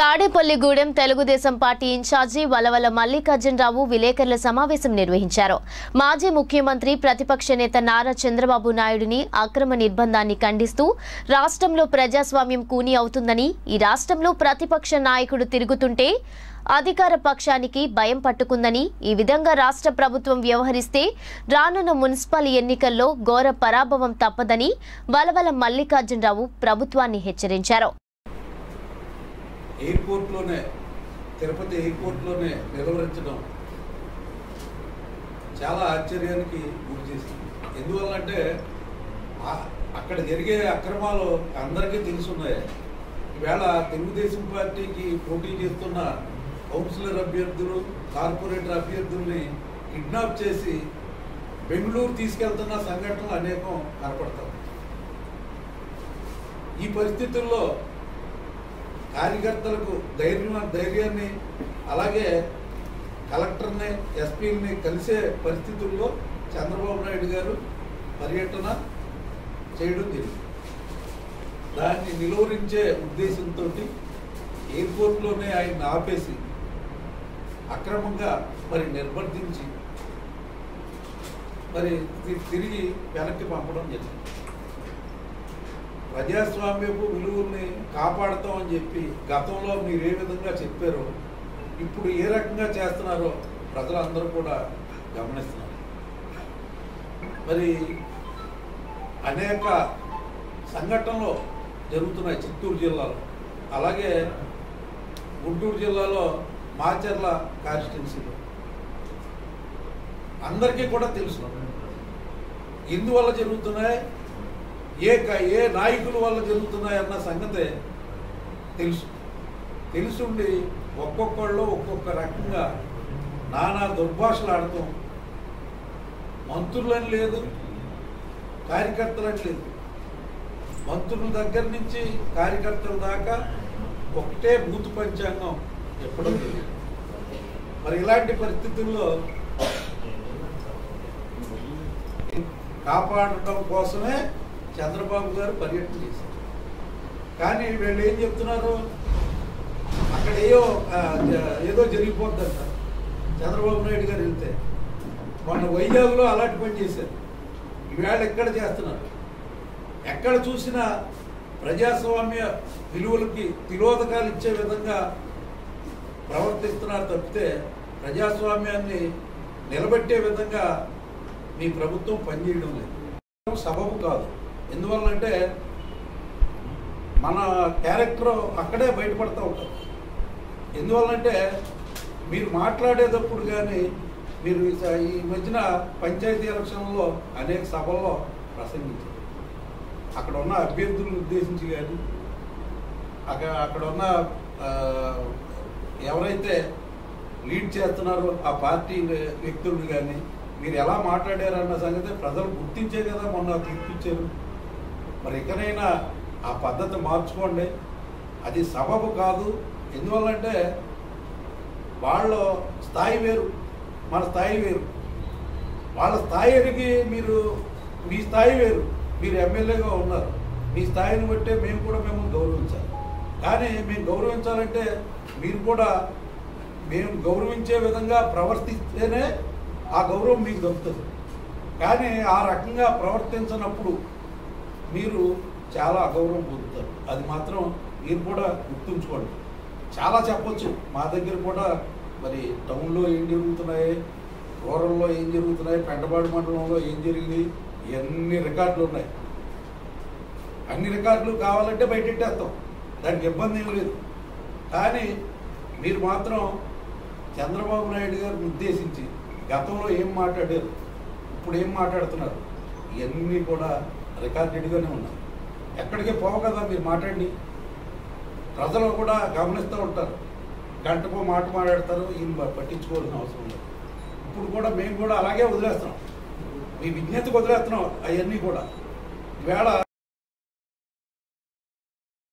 Tadepalligudem Telugu Desam party incharge Valavala Mallikarjuna Rao విలేకరుల సమావేశం నిర్వహించారు మాజీ ముఖ్యమంత్రి ప్రతిపక్ష నేత నారా చంద్రబాబు నాయుడిని అక్రమ నిర్బంధాన్ని ఖండిస్తూ రాష్ట్రంలో ప్రజాస్వామ్యం కూని అవుతుందని ఈ రాష్ట్రంలో ప్రతిపక్ష నాయకుడు తిరుగుతుంటే అధికార పక్షానికి భయం పట్టుకుందని ఈ విధంగా రాష్ట్ర ప్రభుత్వం వ్యవహరిస్తే రానున్న మున్సిపల్ ఎన్నికల్లో ఘోర పరాభవం తప్పదని వలవల మల్లికార్జునరావు ప్రభుత్వాన్ని హెచ్చరించారు ఎయిర్పోర్ట్లోనే తిరుపతి ఎయిర్పోర్ట్లోనే నిలవరించడం చాలా ఆశ్చర్యానికి గురి చేసింది ఎందువల్లంటే ఆ- అక్కడ జరిగే అక్రమాలు అందరికీ తెలుసున్నాయి ఈవేళ తెలుగుదేశం పార్టీకి పోటీ చేస్తున్న కౌన్సిలర్ అభ్యర్థులు కార్పొరేటర్ అభ్యర్థుల్ని కిడ్నాప్ చేసి బెంగళూరు తీసుకెళ్తున్న సంఘటనలు అనేకం కనపడతాయి ఈ పరిస్థితుల్లో కార్యకర్తలకు ధైర్యం ధైర్యాన్ని అలాగే కలెక్టర్ని ఎస్పీని కలిసే పరిస్థితుల్లో చంద్రబాబు నాయుడు గారు పర్యటన చేయడం జరిగింది దాన్ని నిలువరించే ఉద్దేశంతో ఎయిర్పోర్ట్లోనే ఆయన ఆపేసి అక్రమంగా మరి నిర్బంధించి మరి తి- తిరిగి వెనక్కి పంపడం జరిగింది ప్రజాస్వామ్యపు విలువల్ని కాపాడుతామని చెప్పి గతంలో మీరు ఏ విధంగా చెప్పారో ఇప్పుడు ఏ రకంగా చేస్తున్నారో ప్రజలందరూ కూడా గమనిస్తున్నారు మరి అనేక సంఘటనలు జరుగుతున్నాయి చిత్తూరు జిల్లాలో అలాగే గుంటూరు జిల్లాలో మాచర్ల కాన్స్టిట్యున్సీలో అందరికీ కూడా తెలుసు ఎందువల్ల జరుగుతున్నాయి ఏ క- ఏ నాయకుల వల్ల జరుగుతున్నాయన్న సంగతే తెలుసు తెలుసుండి ఒక్కొక్కళ్ళు ఒక్కొక్క రకంగా నానా దుర్భాషలు ఆడతాం మంత్రులని లేదు కార్యకర్తలని లేదు మంత్రుల దగ్గర నుంచి కార్యకర్తల దాకా ఒకటే బూత్ పంచాంగం ఎప్పుడూ తెలియదు మరి ఇలాంటి పరిస్థితుల్లో కాపాడటం కోసమే చంద్రబాబు గారు పర్యటన చేశారు కానీ వీళ్ళు ఏం చెప్తున్నారు అక్కడ ఏయో ఆ, జ- ఏదో జరిగిపోద్దంట చంద్రబాబు నాయుడు గారు వెళ్తే మొన్న వైజాగ్లో అలాంటి పని చేశారు ఈవేళ ఎక్కడ చేస్తున్నారు ఎక్కడ చూసినా ప్రజాస్వామ్య విలువలకి తిలోదకాలు ఇచ్చే విధంగా ప్రవర్తిస్తున్నారు తప్పితే ప్రజాస్వామ్యాన్ని నిలబెట్టే విధంగా మీ ప్రభుత్వం పనిచేయడం లేదు సబబు కాదు ఎందువల్లంటే మన క్యారెక్టర్ అక్కడే బయటపడుతూ ఉంటాం ఎందువల్లంటే మీరు మాట్లాడేటప్పుడు కానీ మీరు ఈ స- ఈ మధ్యన పంచాయతీ ఎలక్షన్లో అనేక సభల్లో ప్రసంగించారు అక్కడ ఉన్న అభ్యర్థులను ఉద్దేశించి కానీ అక్కడ అక్కడ ఉన్న ఆ, ఎవరైతే లీడ్ చేస్తున్నారో ఆ పార్టీ వ్యక్తులను కానీ మీరు ఎలా మాట్లాడారన్న సంగతి ప్రజలు గుర్తించే కదా మొన్న తీర్పిచ్చారు మరి ఇకనైనా ఆ పద్ధతి మార్చుకోండి అది సబబు కాదు ఎందువల్లంటే వాళ్ళ స్థాయి వేరు మన స్థాయి వేరు వాళ్ళ స్థాయి ఎరిగి మీరు మీ స్థాయి వేరు మీరు ఎమ్మెల్యేగా ఉన్నారు మీ స్థాయిని బట్టే మేము కూడా మేము గౌరవించాలి కానీ మేము గౌరవించాలంటే మీరు కూడా మేము గౌరవించే విధంగా ప్రవర్తిస్తేనే ఆ గౌరవం మీకు దొరుకుతుంది కానీ ఆ రకంగా ప్రవర్తించినప్పుడు మీరు చాలా అగౌరవం పొందుతారు అది మాత్రం మీరు కూడా గుర్తుంచుకోండి చాలా చెప్పొచ్చు మా దగ్గర కూడా మరి టౌన్లో ఏం జరుగుతున్నాయి రూరల్లో ఏం జరుగుతున్నాయి పెంటపాడు మండలంలో ఏం జరిగింది ఎన్ని రికార్డులు ఉన్నాయి అన్ని రికార్డులు కావాలంటే బయటెట్టేస్తాం దానికి ఇబ్బంది ఏం లేదు కానీ మీరు మాత్రం చంద్రబాబు నాయుడు గారిని ఉద్దేశించి గతంలో ఏం మాట్లాడారు ఇప్పుడు ఏం మాట్లాడుతున్నారు ఇవన్నీ కూడా రికార్డెడ్గానే ఉన్నాయి ఎక్కడికి పోవు కదా మీరు మాట్లాడి ప్రజలు కూడా గమనిస్తూ ఉంటారు గంటకో మాట మాట్లాడతారు ఈయన పట్టించుకోవాల్సిన అవసరం లేదు ఇప్పుడు కూడా మేము కూడా అలాగే వదిలేస్తున్నాం మీ విజ్ఞతకు వదిలేస్తున్నాం అవన్నీ కూడా ఈవేళ